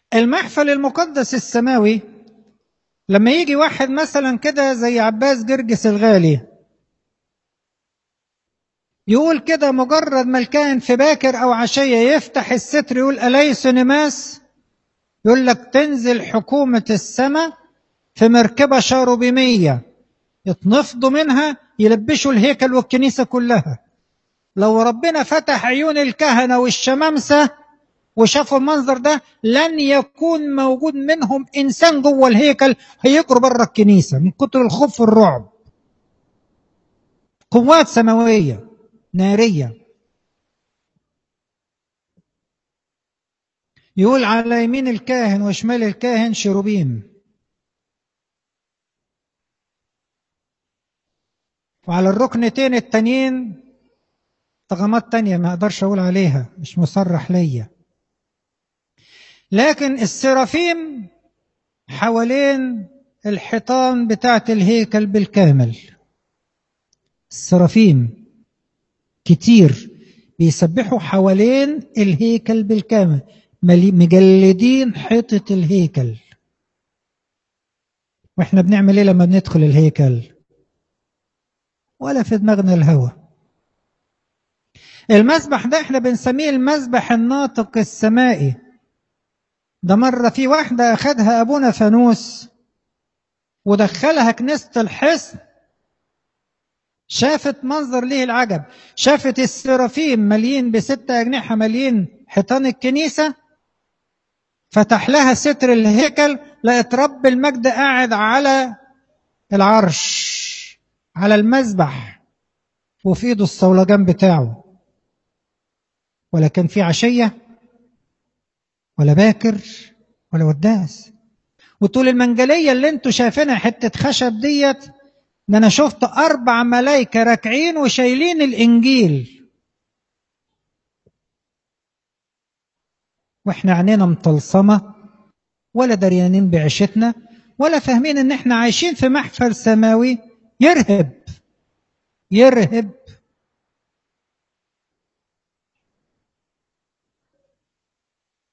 المحفل المقدس السماوي لما يجي واحد مثلا كده زي عباس جرجس الغالي يقول كده مجرد ما الكاهن في باكر او عشيه يفتح الستر يقول اليس نماس يقول لك تنزل حكومه السماء في مركبه شاروبيميه يتنفضوا منها يلبشوا الهيكل والكنيسه كلها لو ربنا فتح عيون الكهنه والشمامسه وشافوا المنظر ده لن يكون موجود منهم انسان جوه الهيكل هيجروا بره الكنيسه من كتر الخوف والرعب قوات سماويه ناريه يقول على يمين الكاهن وشمال الكاهن شروبيم وعلى الركنتين التانيين طغمات تانية ما اقدرش اقول عليها مش مصرح ليا لكن السرافيم حوالين الحيطان بتاعت الهيكل بالكامل السرافيم كتير بيسبحوا حوالين الهيكل بالكامل مجلدين حيطة الهيكل واحنا بنعمل ايه لما بندخل الهيكل ولا في دماغنا الهوى المسبح ده احنا بنسميه المسبح الناطق السمائي ده مرة في واحدة أخدها أبونا فانوس ودخلها كنيسة الحصن شافت منظر ليه العجب شافت السرافيم مليين بستة أجنحة مليين حيطان الكنيسة فتح لها ستر الهيكل لقت رب المجد قاعد على العرش على المذبح وفي ايده الصولجان بتاعه ولا كان في عشية ولا باكر ولا وداس وطول المنجلية اللي انتوا شايفينها حتة خشب ديت ده انا شفت اربع ملايكة راكعين وشايلين الانجيل واحنا عينينا مطلسمة ولا دريانين بعيشتنا ولا فاهمين ان احنا عايشين في محفل سماوي يرهب يرهب